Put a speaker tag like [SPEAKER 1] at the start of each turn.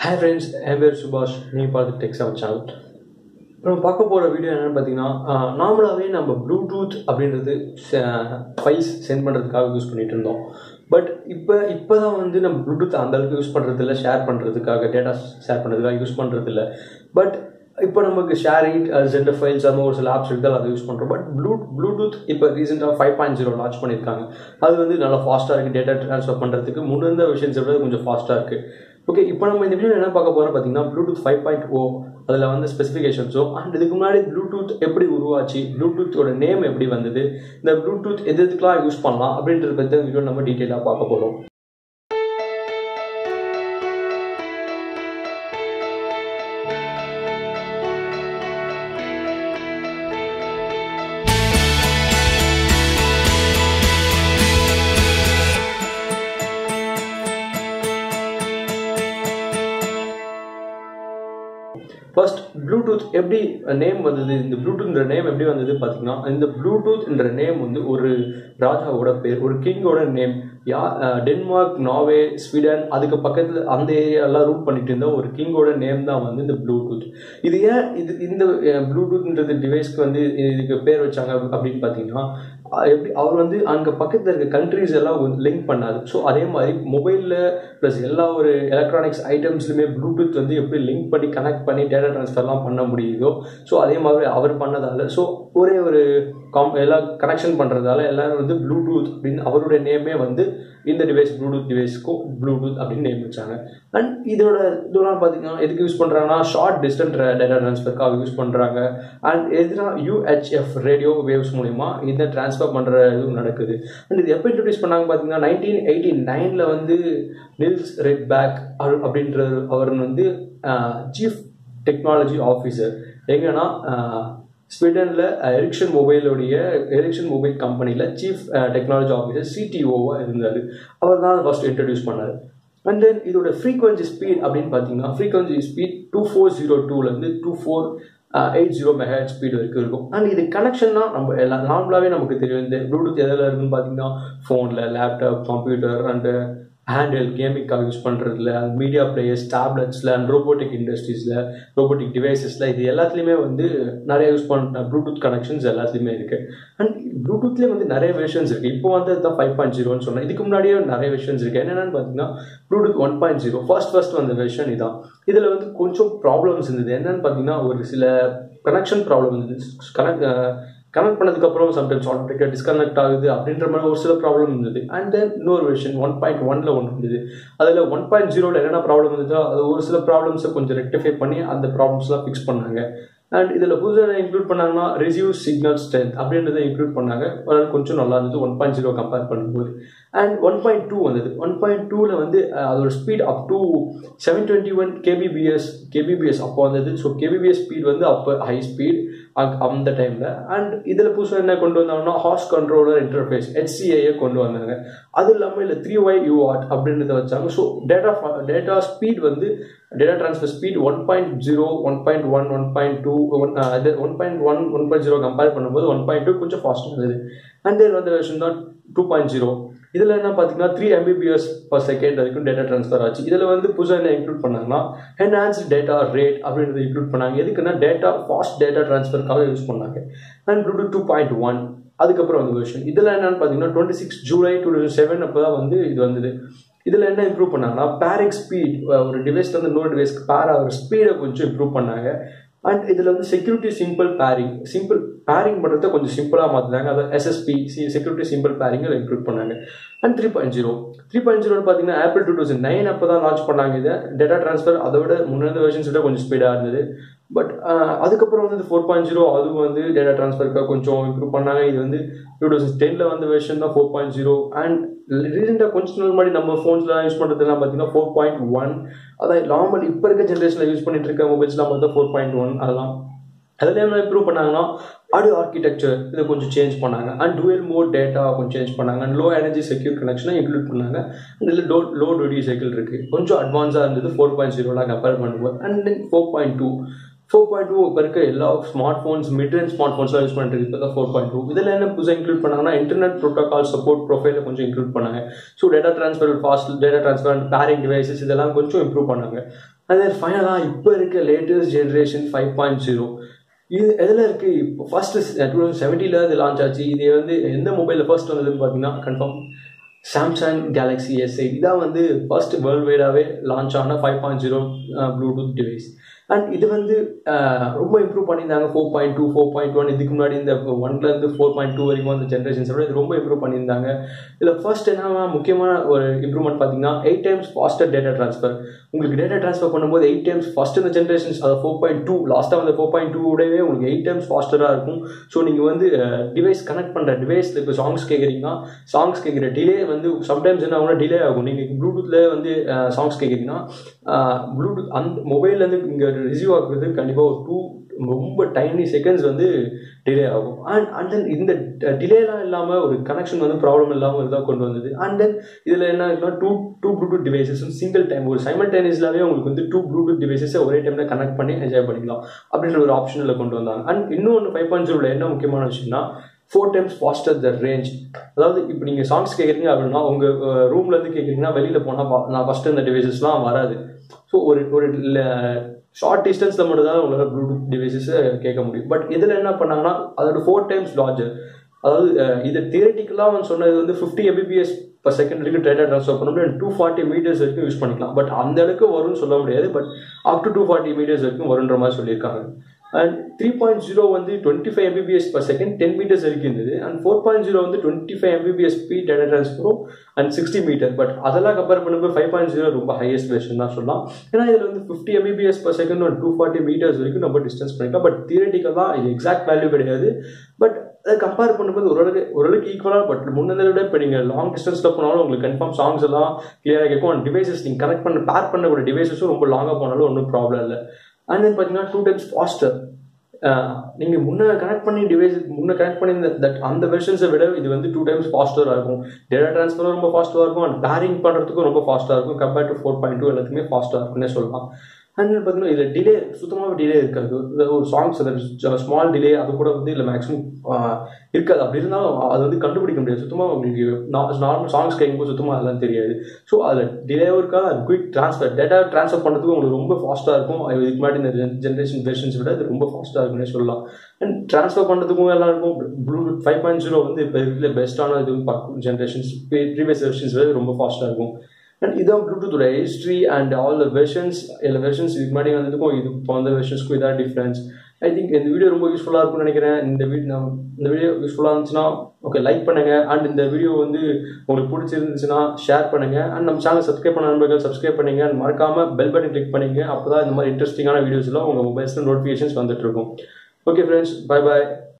[SPEAKER 1] hi friends என் பேர் சுபாஷ் நீங்கள் பார்த்து டெக் செவன் சேனல் இப்போ நம்ம பார்க்க போகிற வீடியோ என்னென்னு பார்த்தீங்கன்னா நார்மலாகவே நம்ம ப்ளூடூத் அப்படின்றது ஃபைல்ஸ் சென்ட் பண்ணுறதுக்காக யூஸ் பண்ணிட்டு இருந்தோம் பட் இப்போ இப்போ தான் வந்து நம்ம ப்ளூடூத் அந்த அளவுக்கு யூஸ் பண்ணுறதில்ல ஷேர் பண்ணுறதுக்காக டேட்டா ஷேர் பண்ணுறதுக்காக யூஸ் பண்ணுறதில்ல பட் இப்போ நமக்கு ஷேரிங் ஜெண்டர் ஃபைல்ஸ் அந்த ஒரு சில ஆப்ஸ் இருக்குது அதை யூஸ் பண்ணுறோம் பட் ப்ளூ ப்ளூடூத் இப்போ ரீசெண்டாக ஃபைவ் பாயிண்ட் ஜீரோ லான்ச் பண்ணியிருக்காங்க அது வந்து நல்லா ஃபாஸ்ட்டாக இருக்குது டேட்டா ட்ரான்ஸ்ஃபர் பண்ணுறதுக்கு முன்னிருந்த விஷயத்தை விட கொஞ்சம் ஃபாஸ்ட்டாக இருக்குது ஓகே இப்போ நம்ம இந்த வீடியோ என்ன பார்க்க போகிறோம் பார்த்தீங்கன்னா ப்ளூடூத் ஃபைவ் பாயிண்ட் ஓ அதில் வந்து ஸ்பெசிஃபிகேஷன்ஸோ அண்ட் இதுக்கு முன்னாடி ப்ளூடூத் எப்படி உருவாச்சு ப்ளூடூத்தோட நேம் எப்படி வந்தது இந்த ப்ளூடூத் எது எதுக்கெலாம் யூஸ் பண்ணலாம் அப்படின்றத பற்றி வீடியோ நம்ம டீட்டெயிலாக பார்க்க போகிறோம் ஃபர்ஸ்ட் ப்ளூடூத் எப்படி நேம் வந்தது இந்த ப்ளூடூத்ன்ற நேம் எப்படி வந்தது பார்த்தீங்கன்னா இந்த ப்ளூடூத் என்ற நேம் வந்து ஒரு ராஜாவோட பேர் ஒரு கிங்கோட name yeah Denmark Norway Sweden அதுக்கு பக்கத்தில் அந்த ஏரியாலாம் ரூட் பண்ணிட்டு இருந்த ஒரு கிங்கோட நேம் தான் வந்து இந்த ப்ளூடூத் இது ஏன் இது இந்த ப்ளூடூத்ன்றது டிவைஸ்க்கு வந்து இதுக்கு பேர் வச்சாங்க அப்படின்னு பார்த்தீங்கன்னா எப்படி அவர் வந்து அங்கே பக்கத்தில் இருக்க கண்ட்ரிஸ் எல்லாம் லிங்க் பண்ணாரு ஸோ அதே மாதிரி மொபைலில் ப்ளஸ் எல்லா ஒரு எலக்ட்ரானிக்ஸ் ஐட்டம்ஸ்லையுமே ப்ளூடூத் வந்து எப்படி லிங்க் பண்ணி கனெக்ட் பண்ணி டேட்டா ட்ரான்ஸ்ஃபர்லாம் பண்ண முடியுதோ ஸோ அதே மாதிரி அவர் பண்ணதால் ஸோ ஒரே ஒரு காம் எல்லாம் கனெக்ஷன் பண்ணுறதால எல்லோரும் வந்து ப்ளூடூத் அப்படின்னு அவருடைய நேமே வந்து இந்த டிவைஸ் ப்ளூடூத் டிவைஸ்க்கும் ப்ளூடூத் அப்படின்னு நேம் வச்சாங்க அண்ட் இதோட இதெல்லாம் பார்த்தீங்கன்னா எதுக்கு யூஸ் பண்ணுறாங்கன்னா ஷார்ட் டிஸ்டன்ட் டேட்டா ட்ரான்ஸ்ஃபர்க்காக யூஸ் பண்ணுறாங்க அண்ட் எதுனா யூஹெச்எஃப் ரேடியோ வேவ்ஸ் மூலிமா இந்த ட்ரான்ஸ்ஃபர் பண்ணுற இதுவும் நடக்குது அண்ட் இது எப்போ இன்ட்ரடியூஸ் பண்ணாங்க பார்த்தீங்கன்னா நைன்டீன் எயிட்டி நைனில் வந்து நில்ஸ் ரெட் பேக் அப்படின்ற அவர் வந்து சீஃப் டெக்னாலஜி ஆஃபீஸர் எங்கன்னா ஸ்வீடனில் எரிக்ஷன் மொபைலுடைய எரிக்ஷன் மொபைல் கம்பெனியில் சீஃப் டெக்னாலஜி ஆஃபீஸர் சிடிஓவாக இருந்தார் அவர் தான் ஃபஸ்ட் இன்ட்ரடியூஸ் பண்ணார் அண்ட் தென் இதோட ஃப்ரீக்வன்சி ஸ்பீட் அப்படின்னு பார்த்தீங்கன்னா frequency speed two four zero டூலேருந்து two four eight zero mega speed வரைக்கும் இருக்கும் அண்ட் இது கனெக்ஷன்னா நம்ம எல்லாம் நார்மலாகவே நமக்கு தெரியும் இந்த ப்ளூடூத் எதில் இருக்குன்னு பார்த்தீங்கன்னா ஃபோனில் லேப்டாப் கம்ப்யூட்டர் அண்டு ஹேண்டில் கேமிங்காக யூஸ் பண்ணுறதுல மீடியா பிளேயர்ஸ் டேப்லெட்ஸில் அண்ட் ரோபோட்டிக் இண்டஸ்ட்ரீஸில் ரோபோட்டிக் டிவைசஸில் இது எல்லாத்துலேயுமே வந்து நிறைய யூஸ் பண்ண ப்ளூடூத் கனெக்ஷன்ஸ் எல்லாத்துலேயுமே இருக்குது அண்ட் ப்ளூடூத்லேயே வந்து நிறைய வெர்ஷன்ஸ் இருக்குது இப்போ வந்து தான் ஃபைவ் பாயிண்ட் ஜீரோன்னு சொன்னேன் இதுக்கு முன்னாடியே நிறைய வெர்ஷன்ஸ் இருக்குது என்னென்னு பார்த்தீங்கன்னா bluetooth one point zero first first வந்த வெர்ஷன் இதான் இதில் வந்து கொஞ்சம் ப்ராப்ளம்ஸ் இருந்தது என்னென்னு பார்த்தீங்கன்னா ஒரு சில கனெக்ஷன் ப்ராப்ளம் இருந்தது கனெக்ட் கனெக்ட் பண்ணதுக்கப்புறம் சம்டைம்ஸ் ஆட்டோமேட்டிக்காக டிஸ்கனெக்ட் ஆகுது அப்படின்ற மாதிரி ஒரு சில ப்ராப்ளம் இருந்தது அண்ட் தென் இன்னொரு விஷயம் ஒன் பாயிண்ட் ஒனில் ஒன்று இருந்தது அதில் ஒன் பாயிண்ட் ஜீரோவில் என்னென்ன ப்ராப்ளம் இருந்ததோ அது ஒரு சில ப்ராப்ளம்ஸை கொஞ்சம் ரெக்டிஃபை பண்ணி அந்த ப்ராப்ளம்ஸ்லாம் ஃபிக்ஸ் பண்ணாங்க அண்ட் இதில் புதுசாக இன்க்ளூட் பண்ணாங்கன்னா ரிசியூ சிக்னல் ஸ்ட்ரென்த் அப்படின்றத இன்க்ளூட் பண்ணாங்க அதனால் கொஞ்சம் நல்லா இருந்தது ஒன் பாயிண்ட் ஜீரோ கம்பேர் பண்ணும்போது அண்ட் ஒன் பாயிண்ட் டூ வந்தது ஒன் பாயிண்ட் டூவில் வந்து அதோட speed up to seven twenty one kbps kbps அப்போ வந்தது ஸோ கேபிபிஎஸ் ஸ்பீட் வந்து அப்போ ஹை ஸ்பீட் அந்த டைமில் அண்ட் இதில் புதுசாக என்ன கொண்டு வந்தாங்கன்னா ஹார்ஸ் கண்ட்ரோலர் இன்டர்ஃபேஸ் ஹெச்சிஐயை கொண்டு வந்தாங்க அது இல்லாமல் இல்லை த்ரீ ஒய் யூ வாட் அப்படின்றத வச்சாங்க ஸோ டேட்டா டேட்டா ஸ்பீட் வந்து data transfer speed one point zero one point one one point two one அது one point one one point zero compare பண்ணும்போது ஒன் பாயிண்ட் டூ கொஞ்சம் ஃபாஸ்ட்டாக இருந்தது and then வந்து version தான் டூ பாயிண்ட் ஜீரோ இதில் என்ன பார்த்தீங்கன்னா த்ரீ எம்பிபிஎஸ் பர் செகண்ட் வரைக்கும் டேட்டா ட்ரான்ஸ்ஃபர் ஆச்சு இதில் வந்து புதுசாக என்ன இன்க்ளூட் பண்ணாங்கன்னா என்ஹான்ஸ் டேட்டா ரேட் அப்படின்றத இன்க்ளூட் பண்ணாங்க எதுக்குன்னா டேட்டா ஃபாஸ்ட் டேட்டா ட்ரான்ஸ்ஃபருக்காக யூஸ் பண்ணாங்க and Bluetooth two point one அதுக்கப்புறம் வந்து வெர்ஷன் இதில் என்னன்னு பார்த்தீங்கன்னா twenty six July two thousand seven அப்போ தான் வந்து இது வந்தது இதில் என்ன இம்ப்ரூவ் பண்ணாங்கன்னா பேரிங் ஸ்பீட் ஒரு டிவைஸ்லேருந்து இன்னொரு டிவைஸ்க்கு பேர் ஆகிற ஸ்பீடை கொஞ்சம் இம்ப்ரூவ் பண்ணாங்க அண்ட் இதில் வந்து security simple pairing simple pairing பண்ணுறத கொஞ்சம் சிம்பிளாக மாற்றினாங்க அதை SSP C security simple pairing include பண்ணாங்க and three point zero three point ஜீரோன்னு பார்த்தீங்கன்னா ஆப்பிள் டூ தௌசண்ட் நைன் அப்போ தான் லான்ச் பண்ணாங்க இதை டேட்டா ட்ரான்ஸ்ஃபர் அதை விட முன்னாடி வெர்ஷன்ஸ் விட கொஞ்சம் ஸ்பீடாக இருந்தது பட் அதுக்கப்புறம் வந்து ஃபோர் பாயிண்ட் ஜீரோ அதுவும் வந்து டேட்டா ட்ரான்ஸ்ஃபருக்காக கொஞ்சம் இம்ப்ரூவ் பண்ணாங்க இது வந்து டூ தௌசண்ட் டெனில் வந்து வெர்ஷன் தான் ஃபோர் பாயிண்ட் ஜீரோ அண்ட் ரீசெண்டாக கொஞ்ச நாள் முன்னாடி நம்ம ஃபோன்ஸ்லாம் யூஸ் பண்ணுறதுலாம் பார்த்தீங்கன்னா ஃபோர் பாயிண்ட் ஒன் அதான் நார்மல் இப்போ இருக்க ஜென்ரேஷனில் யூஸ் பண்ணிட்டு இருக்க மொபைல்ஸ்லாம் பார்த்தா ஃபோர் பாயிண்ட் ஒன் அதெல்லாம் அதில் என்ன இம்ப்ரூவ் பண்ணாங்கன்னா ஆடியோ ஆர்கிடெக்சர் இதை கொஞ்சம் சேஞ்ச் பண்ணாங்க அண்ட் டுவெல் மோட் டேட்டா கொஞ்சம் சேஞ்ச் பண்ணாங்க அண்ட் லோ எனர்ஜி செக்யூர் கனெக்ஷனை இன்க்ளூட் பண்ணாங்க அண்ட் இதில் டோ லோ டியூட்டி சைக்கிள் இருக்குது கொஞ்சம் அட்வான்ஸாக இருந்தது ஃபோர் பாயிண்ட் ஜீரோலாம் கம்பேர் பண்ணும்போது and then four point two four point two இப்போ இருக்க எல்லா smart phones mid range smart ஃபோன்ஸ்லாம் யூஸ் பண்ணிட்டு இப்போ தான் ஃபோர் பாயிண்ட் டூ இதில் என்ன புதுசாக இன்க்ளூட் பண்ணாங்கன்னா இன்டர்நெட் ப்ரோட்டோகால் சப்போர்ட் ப்ரொஃபைல கொஞ்சம் இன்க்ளூட் பண்ணாங்க so data transfer fast data transfer pairing devices இதெல்லாம் கொஞ்சம் இம்ப்ரூவ் பண்ணாங்க அதே ஃபைனலாக இப்போ இருக்க latest generation five point zero இது எதில் இருக்குது இப்போ ஃபர்ஸ்ட் டூ தௌசண்ட் செவன்ட்டியில் இது லான்ச் ஆச்சு இது வந்து எந்த மொபைலில் ஃபர்ஸ்ட் வந்ததுன்னு பார்த்தீங்கன்னா confirm Samsung Galaxy S eight இதான் வந்து ஃபர்ஸ்ட் வேர்ல்டு வைடாகவே லான்ச் ஆன five point zero Bluetooth device and இது வந்து ரொம்ப இம்ப்ரூவ் பண்ணியிருந்தாங்க four point two four point one இதுக்கு முன்னாடி இந்த ஒன்லேருந்து ஃபோர் பாயிண்ட் டூ வரைக்கும் அந்த ஜென்ரேஷன்ஸ் விட இது ரொம்ப இம்ப்ரூவ் பண்ணியிருந்தாங்க இதில் ஃபர்ஸ்ட் என்ன முக்கியமான ஒரு இம்ப்ரூவ்மெண்ட் பார்த்தீங்கன்னா eight times faster data transfer உங்களுக்கு டேட்டா ட்ரான்ஸ்ஃபர் பண்ணும்போது எயிட் டைம்ஸ் ஃபஸ்ட் இந்த ஜென்ரேஷன்ஸ் அது ஃபோர் பாயிண்ட் டூ லாஸ்ட்டாக வந்து ஃபோர் பாயிண்ட் டூடவே உங்களுக்கு எயிட் டைம்ஸ் ஃபாஸ்டராக இருக்கும் ஸோ நீங்கள் வந்து டிவைஸ் கனெக்ட் பண்ணுற டிவைஸில் இப்போ சாங்ஸ் கேட்குறீங்கன்னா சாங்ஸ் கேட்குற டிலே வந்து சம்டைம்ஸ் என்ன ஆகும்னா டிலே ஆகும் நீங்கள் ப்ளூடூத்தில் வந்து சாங்ஸ் கேட்குறீங்கன்னா ப்ளூடூத் அந்த மொபைல்லேருந்து இங்கே ரிசீவ் ஆகுறது கண்டிப்பாக ஒரு டூ ரொம்ப டைனி செகண்ட்ஸ் வந்து டிலே ஆகும் அண்ட் அண்ட் தென் இந்த டிலேலாம் இல்லாமல் ஒரு கனெக்ஷன் வந்து ப்ராப்ளம் இல்லாமல் இதாக கொண்டு வந்தது அண்ட் தென் இதில் என்ன இருக்குன்னா two two Bluetooth devices single time ஒரு சைமல்டேனியஸ்லாவே உங்களுக்கு வந்து டூ ப்ளூடூத் டிவைசஸை ஒரே டைமில் கனெக்ட் பண்ணி என்ஜாய் பண்ணிக்கலாம் அப்படின்ற ஒரு ஆப்ஷனில் கொண்டு வந்தாங்க அண்ட் இன்னொன்று ஃபைவ் பாயிண்ட் ஜீரோவில் என்ன முக்கியமான விஷயம்னா four times faster the range அதாவது இப்போ நீங்கள் சாங்ஸ் கேட்குறீங்க அப்படின்னா உங்கள் ரூம்லேருந்து கேட்குறீங்கன்னா வெளியில் போனால் நான் ஃபஸ்ட்டு இந்த டிவைசஸ்லாம் வராது ஸோ ஒரு ஒரு ஷார்ட் டிஸ்டன்ஸில் மட்டும் தான் உங்களால் ப்ளூடூத் டிவைசஸை கேட்க முடியும் பட் இதில் என்ன பண்ணாங்கன்னா அதோட ஃபோர் டைம்ஸ் லார்ஜர் அதாவது இது தியரட்டிக்கலாக அவன் சொன்னது வந்து ஃபிஃப்டி எபிபிஎஸ் பர் செகண்ட் வரைக்கும் டேட்டா ட்ரான்ஸ்ஃபர் பண்ண முடியும் டூ ஃபார்ட்டி மீட்டர்ஸ் வரைக்கும் யூஸ் பண்ணிக்கலாம் பட் அந்த அளவுக்கு வரும்னு சொல்ல முடியாது but up to two forty meters வரைக்கும் வருன்ற மாதிரி சொல்லியிருக்காங்க அண்ட் த்ரீ பாயிண்ட் ஜீரோ வந்து twenty five MBPS per second ten meters வரைக்கும் இருந்தது அண்ட் ஃபோர் பாயிண்ட் ஜீரோ வந்து twenty five MBPS speed data ட்ரான்ஸ்ஃபரும் அண்ட் சிக்ஸ்டி மீட்டர் பட் அதெல்லாம் கம்பேர் பண்ணும்போது ஃபைவ் பாயிண்ட் ஜீரோ ரொம்ப ஹையஸ்ட் வெர்ஷன் தான் சொல்லலாம் ஏன்னா இதில் வந்து ஃபிஃப்டி எம்பிபிஎஸ் பர் செகண்ட் ஒரு டூ ஃபார்ட்டி மீட்டர்ஸ் வரைக்கும் நம்ம டிஸ்டன்ஸ் பண்ணிக்கலாம் பட் தியரட்டிக்கலாக இது எக்ஸாக்ட் வேல்யூ கிடையாது பட் அதை கம்பேர் பண்ணும்போது ஓரளவுக்கு ஓரளவுக்கு ஈக்குவலாக பட் முன்னதை விட இப்போ நீங்கள் லாங் டிஸ்டன்ஸில் போனாலும் உங்களுக்கு கன்ஃபார்ம் சாங்ஸ் எல்லாம் கிளியராக கேட்கும் அண்ட் டிவைசஸ் நீங்கள் கனெக்ட் பண்ண பேர் பண்ணக்கூடிய டிவைசஸும் ரொம்ப லாங்காக போனாலும் ஒன்றும் ப்ராப்ளம் இல்லை அண்ட் தென் பார்த்தீங்கன்னா டூ டைம்ஸ் ஃபாஸ்டர் நீங்கள் முன்னே கனெக்ட் பண்ணி டிவைஸ் முன்னே கனெக்ட் பண்ணி தட் அந்த வெர்ஷன்ஸை விட இது வந்து டூ டைம்ஸ் ஃபாஸ்டராக இருக்கும் டேட்டா ட்ரான்ஸ்ஃபரும் ரொம்ப ஃபாஸ்ட்டாக இருக்கும் அண்ட் பேரிங் பண்ணுறதுக்கும் ரொம்ப ஃபாஸ்ட்டாக இருக்கும் compared to four point two எல்லாத்துக்குமே ஃபாஸ்ட்டாக இருக்கும்னே சொல்லலாம் அண்ட் பார்த்தீங்கன்னா இதில் டிலே சுத்தமாக டிலே இருக்காது ஒரு சாங்ஸ் அந்த ஸ்மால் டிலே அது கூட வந்து இல்லை மேக்ஸிமம் இருக்காது அப்படி இருந்தாலும் அது வந்து கண்டுபிடிக்க முடியாது சுத்தமாக உங்களுக்கு நார்மல் சாங்ஸ் கேட்கும்போது சுத்தமாக அதெல்லாம் தெரியாது ஸோ அதில் டிலேவும் இருக்காது அது குயிக் ட்ரான்ஸ்ஃபர் டேட்டா ட்ரான்ஸ்ஃபர் பண்ணுறதுக்கு உங்களுக்கு ரொம்ப ஃபாஸ்ட்டாக இருக்கும் இதுக்கு முன்னாடி இந்த ஜென்ரேஷன் வெர்ஷன்ஸ் விட அது ரொம்ப ஃபாஸ்ட்டாக இருக்குன்னே சொல்லலாம் அண்ட் ட்ரான்ஸ்ஃபர் பண்ணுறதுக்கும் எல்லாம் இருக்கும் ப்ளூடூத் ஃபைவ் பாயிண்ட் ஜீரோ வந்து இப்போ இருக்கிற பெஸ்ட்டான இது ஜென்ரேஷன்ஸ் ப்ரீவியஸ் வெர்ஷன்ஸ் விட ரொம்ப ஃபாஸ்ட்டாக இருக்கும் அண்ட் இதான் ப்ளூடூத்தோட history and all the versions எல்லா வெர்ஷன்ஸ் இதுக்கு முன்னாடி வந்ததுக்கும் இது இப்போ வந்த வெர்ஷன்ஸ்க்கும் இதான் டிஃப்ரென்ஸ் ஐ திங்க் இந்த வீடியோ ரொம்ப யூஸ்ஃபுல்லாக இருக்கும்னு நினைக்கிறேன் இந்த வீடியோ இந்த வீடியோ யூஸ்ஃபுல்லாக இருந்துச்சுன்னா ஓகே லைக் பண்ணுங்கள் அண்ட் இந்த வீடியோ வந்து உங்களுக்கு பிடிச்சிருந்துச்சுன்னா ஷேர் பண்ணுங்கள் அண்ட் நம்ம சேனல் சப்ஸ்கிரைப் பண்ண நண்பர்கள் சப்ஸ்கிரைப் பண்ணுங்கள் அண்ட் மறக்காமல் பெல் பட்டன் கிளிக் பண்ணிங்க அப்போ தான் இந்த மாதிரி இன்ட்ரெஸ்டிங்கான வீடியோஸ்லாம் உங்கள் மொபைல்ஸில் நோட்டிஃபிகேஷன்ஸ் வந்துட்டு இருக்கும் ஓகே ஃப்ரெண்ட்ஸ் பை பாய்